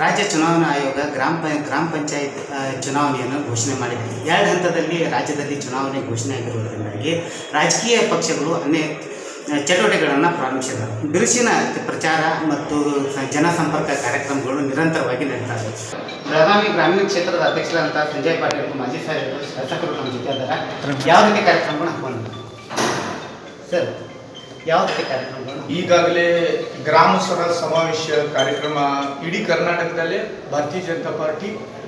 ರಾಜ್ಯ ಚುನಾವಣಾ ಆಯೋಗ ಗ್ರಾಮ ಪ ಗ್ರಾಮ ಪಂಚಾಯತ್ ಆ, ಚುನಾವಣೆಯನ್ನು ಘೋಷಣೆ ಮಾಡಿದೆ ಎರಡು ಹಂತದಲ್ಲಿ ರಾಜ್ಯದಲ್ಲಿ ಚುನಾವಣೆ ಘೋಷಣೆ ಆಗಿರುವುದರಿಂದಾಗಿ ರಾಜಕೀಯ ಪಕ್ಷಗಳು ಅನೇಕ ಚಟುವಟಿಕೆಗಳನ್ನು ಪ್ರಾರಂಭಿಸಿದರು ಬಿರುಸಿನ ಪ್ರಚಾರ ಮತ್ತು ಸ- ಜನಸಂಪರ್ಕ ಕಾರ್ಯಕ್ರಮಗಳು ನಿರಂತರವಾಗಿ ನಡೀತಾ ಇದೆ ಬೆಳಗಾವಿ ಗ್ರಾಮೀಣ ಕ್ಷೇತ್ರದ ಅಧ್ಯಕ್ಷರಾದಂಥ ಸಂಜಯ್ ಪಾಟೀಲ್ ಮಾಜಿ ಸಾಹೇಬರು ಶಾಸಕರು ನಮ್ಮ ಜೊತೆ ಇದ್ದಾರೆ ಯಾವ ರೀತಿ ಕಾರ್ಯಕ್ರಮಗಳನ್ನ ಹಾಕೊಂಡು ಸರ್ ಯಾವ ರೀತಿ ಕಾರ್ಯಕ್ರಮಗಳು ಈಗಾಗಲೇ ಗ್ರಾಮ ಸ್ವರ ಸಮಾವೇಶ ಕಾರ್ಯಕ್ರಮ ಇಡೀ ಕರ್ನಾಟಕದಲ್ಲೇ ಭಾರತೀಯ ಜನತಾ ಪಾರ್ಟಿ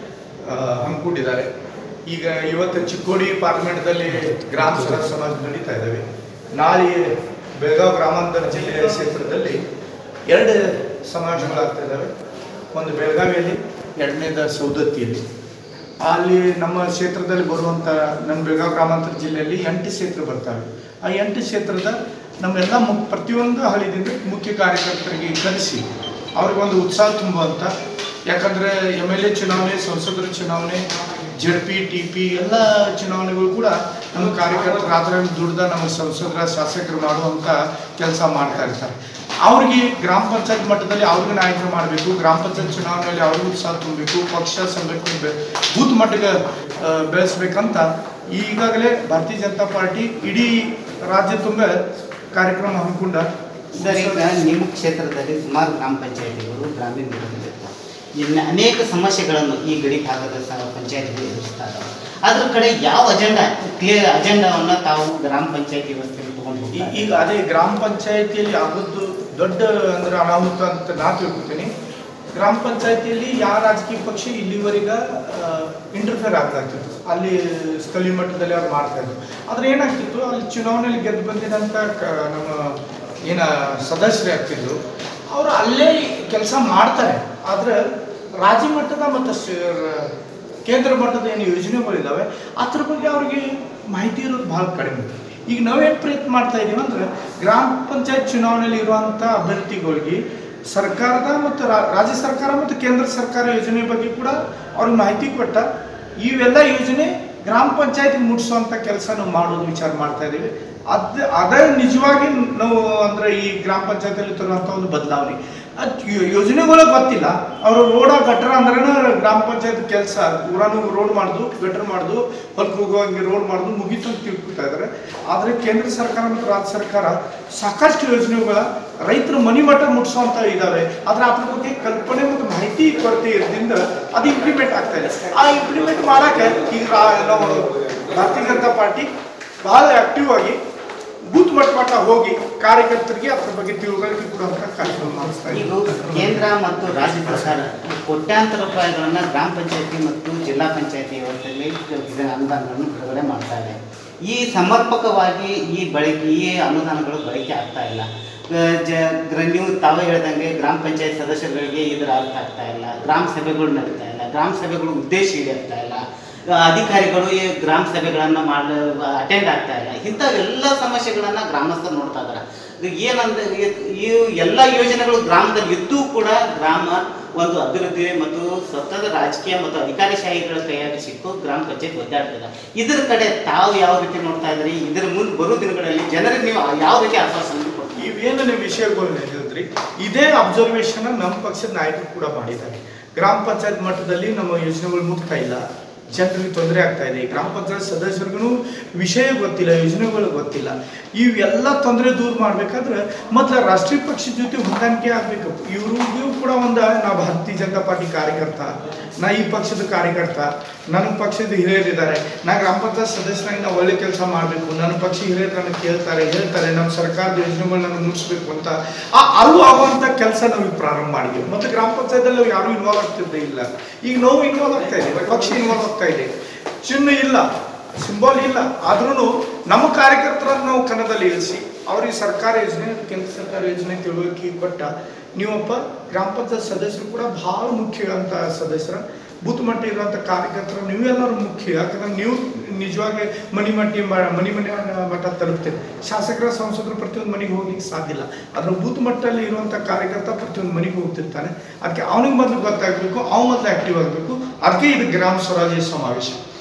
ಆ, ಹಮ್ಮಿಕೊಂಡಿದ್ದಾರೆ ಈಗ ಇವತ್ತು ಚಿಕ್ಕೋಡಿ ಪಾರ್ಲಿಮೆಂಟ್ದಲ್ಲಿ ಗ್ರಾಮ ಸ್ವರ ಸಮಾವೇಶ ನಡೀತಾ ಇದ್ದಾವೆ ನಾಳೆ ಬೆಳಗಾವಿ ಗ್ರಾಮಾಂತರ ಜಿಲ್ಲೆಯ ಕ್ಷೇತ್ರದಲ್ಲಿ ಎರಡು ಸಮಾವೇಶಗಳಾಗ್ತಾ ಇದ್ದಾವೆ ಒಂದು ಬೆಳಗಾವಿಯಲ್ಲಿ ಎರಡನೇದ ಸೌದತ್ತಿಯಲ್ಲಿ ಅಲ್ಲಿ ನಮ್ಮ ಕ್ಷೇತ್ರದಲ್ಲಿ ಬರುವಂಥ ನಮ್ಮ ಬೆಳಗಾವಿ ಗ್ರಾಮಾಂತರ ಜಿಲ್ಲೆಯಲ್ಲಿ ಎಂಟು ಕ್ಷೇತ್ರ ಬರ್ತವೆ ಆ ಎಂಟು ಕ್ಷೇತ್ರದ ನಮ್ಮೆಲ್ಲ ಮು ಪ್ರತಿಯೊಂದು ಹಳ್ಳಿದಿಂದ ಮುಖ್ಯ ಕಾರ್ಯಕರ್ತರಿಗೆ ಕರೆಸಿ ಅವ್ರಿಗೊಂದು ಉತ್ಸಾಹ ತುಂಬುವಂಥ ಯಾಕಂದರೆ ಎಮ್ ಎಲ್ ಎ ಚುನಾವಣೆ ಸಂಸದರ ಚುನಾವಣೆ ಜೆಡ್ ಪಿ ಟಿ ಪಿ ಎಲ್ಲ ಚುನಾವಣೆಗಳು ಕೂಡ ನಮ್ಮ ಕಾರ್ಯಕರ್ತರು ರಾತ್ರಿ ದುಡ್ದ ನಮ್ಮ ಸಂಸದರ ಶಾಸಕರು ಮಾಡುವಂಥ ಕೆಲಸ ಮಾಡ್ತಾ ಇರ್ತಾರೆ ಅವ್ರಿಗೆ ಗ್ರಾಮ ಪಂಚಾಯತ್ ಮಟ್ಟದಲ್ಲಿ ಅವ್ರಿಗೆ ನಾಯಕರು ಮಾಡಬೇಕು ಗ್ರಾಮ ಪಂಚಾಯತ್ ಚುನಾವಣೆಯಲ್ಲಿ ಅವ್ರಿಗೂ ಉತ್ಸಾಹ ತುಂಬಬೇಕು ಪಕ್ಷ ಸಂಘಟನೆ ಬೆ- ಬೂತ್ ಮಟ್ಟಕ್ಕೆ ಆ, ಬೆಳೆಸ್ಬೇಕಂತ ಈಗಾಗಲೇ ಭಾರತೀಯ ಜನತಾ ಪಾರ್ಟಿ ಇಡೀ ರಾಜ್ಯ ತುಂಬ ಕಾರ್ಯಕ್ರಮ ಹಮ್ಮಿಕೊಂಡ ಸರ್ ಈಗ ನಿಮ್ಮ ಕ್ಷೇತ್ರದಲ್ಲಿ ಸುಮಾರು ಗ್ರಾಮ ಪಂಚಾಯತಿಗಳು ಗ್ರಾಮೀಣ ಭಾಗದಲ್ಲಿರ್ತಾವೆ ಇನ್ನು ಅನೇಕ ಸಮಸ್ಯೆಗಳನ್ನು ಈ ಗಡಿ ಭಾಗದ ಸ ಪಂಚಾಯತಿಗಳು ಎದುರಿಸ್ತಾ ಇದ್ದಾವೆ ಅದ್ರ ಕಡೆ ಯಾವ ಅಜೆಂಡಾ ಕ್ಲಿಯರ್ ಅಜೆಂಡಾವನ್ನು ತಾವು ಗ್ರಾಮ ಪಂಚಾಯತಿ ವ್ಯವಸ್ಥೆಯಲ್ಲಿ ತಗೊಂಡು ಈ- ಈಗ ಅದೇ ಗ್ರಾಮ ಪಂಚಾಯತಿಯಲ್ಲಿ ಆಗೋದು ದೊಡ್ಡ ಅಂದ್ರೆ ಅನಾಹುತ ಅಂತ ನಾ ತಿಳ್ಕೊತೀನಿ ಗ್ರಾಮ ಪಂಚಾಯತಿಯಲ್ಲಿ ಯಾವ ರಾಜಕೀಯ ಪಕ್ಷ ಇಲ್ಲಿವರೆಗೆ ಇಂಟರ್ಫಿಯರ್ ಆಗ್ತಾ ಇತ್ತು ಅಲ್ಲಿ ಸ್ಥಳೀಯ ಮಟ್ಟದಲ್ಲಿ ಅವ್ರು ಮಾಡ್ತಾ ಇದ್ರು ಆದ್ರೆ ಏನಾಗ್ತಿತ್ತು ಅಲ್ಲಿ ಚುನಾವಣೆಯಲ್ಲಿ ಗೆದ್ದು ಬಂದಿದಂಥ ಕ- ನಮ್ಮ ಏನ ಸದಸ್ಯರು ಆಗ್ತಿದ್ರು ಅವರು ಅಲ್ಲೇ ಕೆಲಸ ಮಾಡ್ತಾರೆ ಆದ್ರೆ ರಾಜ್ಯ ಮಟ್ಟದ ಮತ್ತು ಸ- ಕೇಂದ್ರ ಮಟ್ಟದ ಏನು ಯೋಜನೆಗಳಿದ್ದಾವೆ ಅದ್ರ ಬಗ್ಗೆ ಅವ್ರಿಗೆ ಮಾಹಿತಿ ಇರೋದು ಭಾಳ ಕಡಿಮೆ ಈಗ ನಾವೇನು ಪ್ರಯತ್ನ ಮಾಡ್ತಾ ಇದೀವಿ ಅಂದ್ರೆ ಗ್ರಾಮ ಪಂಚಾಯತ್ ಚುನಾವಣೆಯಲ್ಲಿ ಇರುವಂಥ ಅಭ್ಯರ್ಥಿಗಳಿಗೆ ಸರ್ಕಾರದ ಮತ್ತು ರಾ- ರಾಜ್ಯ ಸರ್ಕಾರ ಮತ್ತು ಕೇಂದ್ರ ಸರ್ಕಾರ ಯೋಜನೆ ಬಗ್ಗೆ ಕೂಡ ಅವ್ರಿಗೆ ಮಾಹಿತಿ ಕೊಟ್ಟ ಇವೆಲ್ಲ ಯೋಜನೆ ಗ್ರಾಮ ಪಂಚಾಯತ್ ಮುಟ್ಟಿಸುವಂಥ ಕೆಲಸ ನಾವು ಮಾಡೋದು ವಿಚಾರ ಮಾಡ್ತಾ ಇದ್ದೀವಿ ಅದ್ ಅದೇ ನಿಜವಾಗಿ ನಾವು ಅಂದ್ರೆ ಈ ಗ್ರಾಮ ಪಂಚಾಯತಿಯಲ್ಲಿ ತರುವಂಥ ಒಂದು ಬದಲಾವಣೆ ಅದ್ ಯೋ- ಯೋಜನೆಗಳು ಗೊತ್ತಿಲ್ಲ ಅವರು ರೋಡ ಗಟ್ರ ಅಂದ್ರೆ ಗ್ರಾಮ ಪಂಚಾಯತ್ ಕೆಲಸ ಊರನ್ನು ರೋಡ್ ಮಾಡುದು ಗಟ್ರ ಮಾಡುದು ಹೊಲಕ್ಕೆ ಹೋಗುವಂಗೆ ರೋಡ್ ಮಾಡುದು ಮುಗೀತು ಅಂತ ತಿಳ್ಕೊತಾ ಇದ್ದಾರೆ ಆದರೆ ಕೇಂದ್ರ ಸರ್ಕಾರ ಮತ್ತು ರಾಜ್ಯ ಸರ್ಕಾರ ಸಾಕಷ್ಟು ಯೋಜನೆಗಳ ರೈತರ ಮನಿ ಮಠ ಮುಟ್ಟಿಸುವಂತ ಇದಾವೆ ಆದ್ರೆ ಅದ್ರ ಬಗ್ಗೆ ಕಲ್ಪನೆ ಮತ್ತು ಮಾಹಿತಿ ಕೊರತೆ ಇರೋದ್ರಿಂದ ಅದು ಇಂಪ್ಲಿಮೆಂಟ್ ಆಗ್ತಾ ಇದೆ ಆ ಇಂಪ್ಲಿಮೆಂಟ್ ಮಾಡಕ್ಕೆ ಈಗ ರಾ- ನಾವು ಭಾರತೀಯ ಜನತಾ ಪಾರ್ಟಿ ಬಹಳ ಆಕ್ಟಿವ್ ಆಗಿ ಬೂತ್ ಮಟ್ಟ ಮಟ್ಟ ಹೋಗಿ ಕಾರ್ಯಕರ್ತರಿಗೆ ಅದ್ರ ಬಗ್ಗೆ ತಿಳುವಳಿಕೆ ಕೊಡುವಂತ ಕಾರ್ಯಕ್ರಮ ಮಾಡಿಸ್ತಾ ಈಗ ಇದ್ದೀವಿ ಕೇಂದ್ರ ಮತ್ತು ರಾಜ್ಯ ಸರ್ಕಾರ ಕೋಟ್ಯಾಂತರ ರೂಪಾಯಿಗಳನ್ನ ಗ್ರಾಮ ಪಂಚಾಯತಿ ಮತ್ತು ಜಿಲ್ಲಾ ಪಂಚಾಯತಿ ವ್ಯವಸ್ಥೆಯಲ್ಲಿ ಇದರ ಅನುದಾನಗಳನ್ನು ಬಿಡುಗಡೆ ಮಾಡ್ತಾ ಇದೆ ಈ ಸಮರ್ಪಕವಾಗಿ ಈ ಬಳಕೆ ಈ ಅನುದಾನಗಳು ಬಳಕೆ ಆಗ್ತಾ ಇಲ್ಲ ಆ, ಜ ಗ್ರ- ನೀವು ತಾವೇ ಹೇಳ್ದಂಗೆ ಗ್ರಾಮ ಪಂಚಾಯತ್ ಸದಸ್ಯರುಗಳಿಗೆ ಇದರ ಅರ್ಥ ಆಗ್ತಾ ಇಲ್ಲ ಗ್ರಾಮ ಸಭೆಗಳು ನಡೀತಾ ಇಲ್ಲ ಗ್ರಾಮ ಸಭೆಗಳು ಉದ್ದೇಶ ಈಡೇರ್ತಾ ಇಲ್ಲ ಆ, ಅಧಿಕಾರಿಗಳು ಈ ಗ್ರಾಮ ಸಭೆಗಳನ್ನು ಮಾಡ ಅಟೆಂಡ್ ಆಗ್ತಾ ಇಲ್ಲ ಇಂಥವೆಲ್ಲ ಸಮಸ್ಯೆಗಳನ್ನು ಗ್ರಾಮಸ್ಥರು ನೋಡ್ತಾ ಇದ್ದಾರೆ ಇದು ಏನಂದ್ರೆ ಈ- ಈ ಎಲ್ಲ ಯೋಜನೆಗಳು ಗ್ರಾಮದಲ್ಲಿ ಇದ್ದೂ ಕೂಡ ಗ್ರಾಮ ಒಂದು ಅಭಿವೃದ್ಧಿ ಮತ್ತು ಸತತ ರಾಜಕೀಯ ಮತ್ತು ಅಧಿಕಾರಿಶಾಹಿಗಳ ಕೈಯಾಗಿ ಸಿಕ್ಕು ಗ್ರಾಮ ಪಂಚಾಯತ್ ಒದ್ದಾಡ್ತಿದೆ ಇದ್ರ ಕಡೆ ತಾವು ಯಾವ ರೀತಿ ನೋಡ್ತಾ ಇದ್ರಿ ಇದ್ರ ಮುಂದೆ ಬರೋ ದಿನಗಳಲ್ಲಿ ಜನರಿಗೆ ನೀವು ಯಾವ ರೀತಿ ಆಶ್ವಾಸನೆ ಕೊಡ್ತೀವಿ ಇವೇನು ವಿಷಯಗಳು ಹೇಳಿದ್ರಿ ಇದೇ ಅಬ್ಸರ್ವೇಷನ್ ನಮ್ಮ ಪಕ್ಷದ ನಾಯಕರು ಕೂಡ ಮಾಡಿದ್ದಾರೆ ಗ್ರಾಮ ಪಂಚಾಯತ್ ಮಟ್ಟದಲ್ಲಿ ನಮ್ಮ ಯೋಜನೆಗಳು ಮುಗ್ತಾ ಇಲ್ಲ ಜನರಿಗೆ ತೊಂದರೆ ಆಗ್ತಾ ಇದೆ ಗ್ರಾಮ ಪಂಚಾಯತ್ ಸದಸ್ಯರಿಗೂ ವಿಷಯ ಗೊತ್ತಿಲ್ಲ ಯೋಜನೆಗಳು ಗೊತ್ತಿಲ್ಲ ಇವೆಲ್ಲ ತೊಂದರೆ ದೂರ ಮಾಡ್ಬೇಕಾದ್ರೆ ಮೊದಲ ರಾಷ್ಟ್ರೀಯ ಪಕ್ಷದ ಜೊತೆ ಹೊಂದಾಣಿಕೆ ಆಗ್ಬೇಕು ಇವ್ರಿಗೂ ಕೂಡ ಒಂದು ನಾ ಭಾರತೀಯ ಜನತಾ ಪಾರ್ಟಿ ಕಾರ್ಯಕರ್ತ ನಾ ಈ ಪಕ್ಷದ ಕಾರ್ಯಕರ್ತ ನನ್ನ ಪಕ್ಷದ ಹಿರಿಯರಿದ್ದಾರೆ ನಾ ಗ್ರಾಮ ಪಂಚಾಯತ್ ಸದಸ್ಯರಾಗಿ ನಾವು ಒಳ್ಳೆ ಕೆಲಸ ಮಾಡಬೇಕು ನನ್ನ ಪಕ್ಷ ಹಿರಿಯರು ನನಗೆ ಕೇಳ್ತಾರೆ ಹೇಳ್ತಾರೆ ನಮ್ಮ ಸರ್ಕಾರದ ಯೋಜನೆಗಳು ನನಗೆ ಮುಗಿಸ್ಬೇಕು ಅಂತ ಆ ಅಲ್ಲೂ ಆಗುವಂಥ ಕೆಲಸ ನಾವು ಈಗ ಪ್ರಾರಂಭ ಮಾಡಿದ್ವಿ ಮತ್ತು ಗ್ರಾಮ ಪಂಚಾಯತಲ್ಲಿ ನಾವು ಯಾರೂ ಇನ್ವಾಲ್ವ್ ಆಗ್ತಿದ್ದೇ ಇಲ್ಲ ಈಗ ನಾವು ಇನ್ವಾಲ್ವ್ ಆಗ್ತಾ ಇದ್ದೀವಿ ಪಕ್ಷ ಇನ್ವಾಲ್ವ್ ಆಗ್ತಾ ಇದೆ ಚಿಹ್ನೆ ಇಲ್ಲ ಸಿಂಬಾಲ್ ಇಲ್ಲ ಆದ್ರೂ ನಮ್ಮ ಕಾರ್ಯಕರ್ತರನ್ನು ನಾವು ಕನ್ನಡದಲ್ಲಿ ಇಳಿಸಿ ಅವ್ರಿಗೆ ಸರ್ಕಾರ ಯೋಜನೆ ಕೇಂದ್ರ ಸರ್ಕಾರ ಯೋಜನೆ ತಿಳುವಳಿಕೆ ಕೊಟ್ಟ ನೀವಪ್ಪ ಗ್ರಾಮ ಪಂಚಾಯತ್ ಸದಸ್ಯರು ಕೂಡ ಬಹಳ ಮುಖ್ಯ ಅಂತ ಸದಸ್ಯರ ಬೂತ್ ಮಟ್ಟ ಇರುವಂಥ ಕಾರ್ಯಕರ್ತರು ನೀವೆಲ್ಲರೂ ಮುಖ್ಯ ಯಾಕಂದ್ರೆ ನೀವು ನಿಜವಾಗಿ ಮನಿ ಮಟ್ಟಿ ಮ- ಮನಿ ಮನೆ ಮಟ್ಟ ತಲುಪ್ತೀರಿ ಶಾಸಕರ ಸಂಸದರು ಪ್ರತಿಯೊಂದು ಮನೆಗೆ ಹೋಗ್ಲಿಕ್ಕೆ ಸಾಧ್ಯ ಇಲ್ಲ ಅದ್ರ ಬೂತ್ ಮಟ್ಟದಲ್ಲಿ ಇರುವಂಥ ಕಾರ್ಯಕರ್ತ ಪ್ರತಿಯೊಂದು ಮನೆಗೆ ಹೋಗ್ತಿರ್ತಾನೆ ಅದಕ್ಕೆ ಅವನಿಗೆ ಮೊದಲು ಗೊತ್ತಾಗಬೇಕು ಅವ್ನು ಮೊದಲು ಆಕ್ಟಿವ್ ಆಗಬೇಕು ಅದಕ್ಕೆ ಇದು ಗ್ರಾಮ ಸ್ವರಾಜ್ಯ ಸಮಾವೇಶ